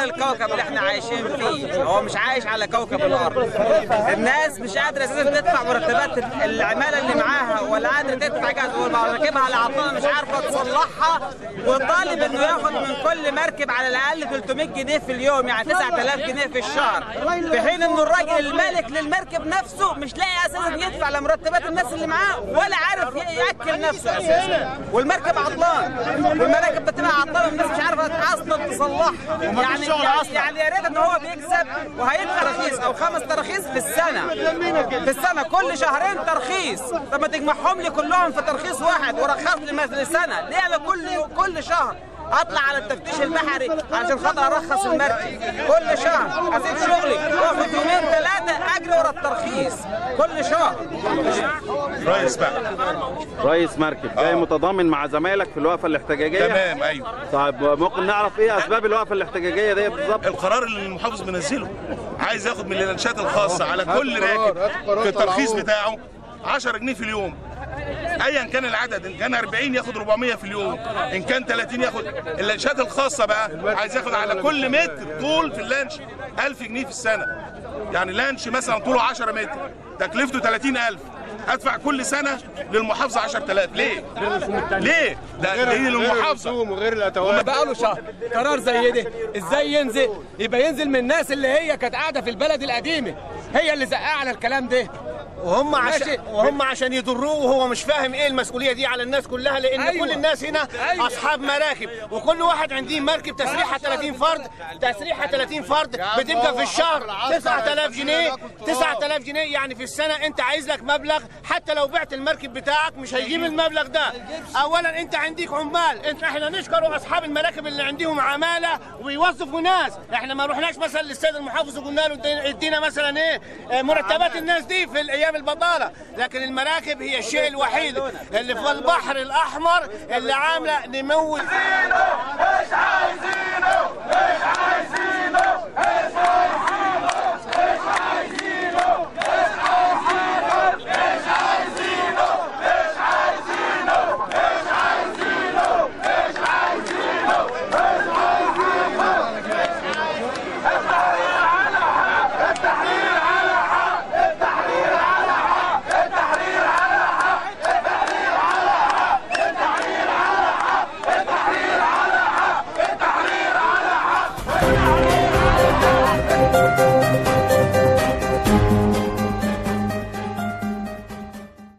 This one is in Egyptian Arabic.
غير الكوكب اللي احنا عايشين فيه هو مش عايش على كوكب الارض الناس مش قادره اساسا تدفع مرتبات العماله اللي معاها ولا قادره تدفع جاز ومراكبها على عطله مش عارفه تصلحها وطالب انه ياخد من كل مركب على الاقل 300 جنيه في اليوم يعني 9000 جنيه في الشهر في حين انه الراجل المالك للمركب نفسه مش لاقي اساسا يدفع لمرتبات الناس اللي معاه ولا عارف ياكل نفسه اساسا والمركب عطلان والمراكب بتبقى عطلانه والناس مش عارفه اصلا تصلحها يعني يعني, يعني يا ريت ان هو بيكسب وهيدفع تراخيص او خمس تراخيص في السنه في السنه كل شهرين ترخيص طب ما تجمعهم لي كلهم في ترخيص واحد ورخص لي مثل سنه ليه انا كل كل شهر اطلع على التفتيش البحري علشان خاطر ارخص المركب كل شهر اسيب شغلي واخد يومين ثلاثه اجري ورا الترخيص كل شهر رئيس بقى رئيس مركب جاي متضامن مع زمايلك في الوقفه الاحتجاجيه تمام ايوه طيب ممكن نعرف ايه اسباب الوقفه الاحتجاجيه دي بالظبط القرار اللي المحافظ منزله عايز ياخد من اللانشات الخاصه على كل راكب في الترخيص بتاعه 10 جنيه في اليوم ايا كان العدد ان كان 40 ياخد 400 في اليوم ان كان 30 ياخد اللانشات الخاصه بقى عايز ياخد على كل متر طول في اللانش 1000 جنيه في السنه يعني لانش مثلا طوله 10 متر تكلفته 30000 ادفع كل سنه للمحافظه 10000 ليه؟ ليه؟ ده دي للمحافظه وغير الاتوات بقى له شهر قرار زي ده ازاي ينزل يبقى ينزل من الناس اللي هي كانت قاعده في البلد القديمه هي اللي زقها على الكلام ده وهم ماشي. عشان وهم عشان يضروه وهو مش فاهم ايه المسؤوليه دي على الناس كلها لان أيوة. أيوة. كل الناس هنا أيوة. أيوة. اصحاب مراكب وكل واحد عنده مركب تسريحه 30 فرد تسريحه 30 فرد بتبقى في الشهر 9000 جنيه 9000 جنيه يعني في السنه انت عايز لك مبلغ حتى لو بعت المركب بتاعك مش هيجيب المبلغ ده اولا انت عندك عمال انت احنا نشكر اصحاب المراكب اللي عندهم عماله ويوظفوا ناس احنا ما رحناش مثلا للسيد المحافظ وقلنا له ادينا- ادينا مثلا ايه آه، مرتبات الناس دي في الايام البطاله لكن المراكب هي الشيء الوحيد اللي في البحر الاحمر اللي عامله نمو مش عايزين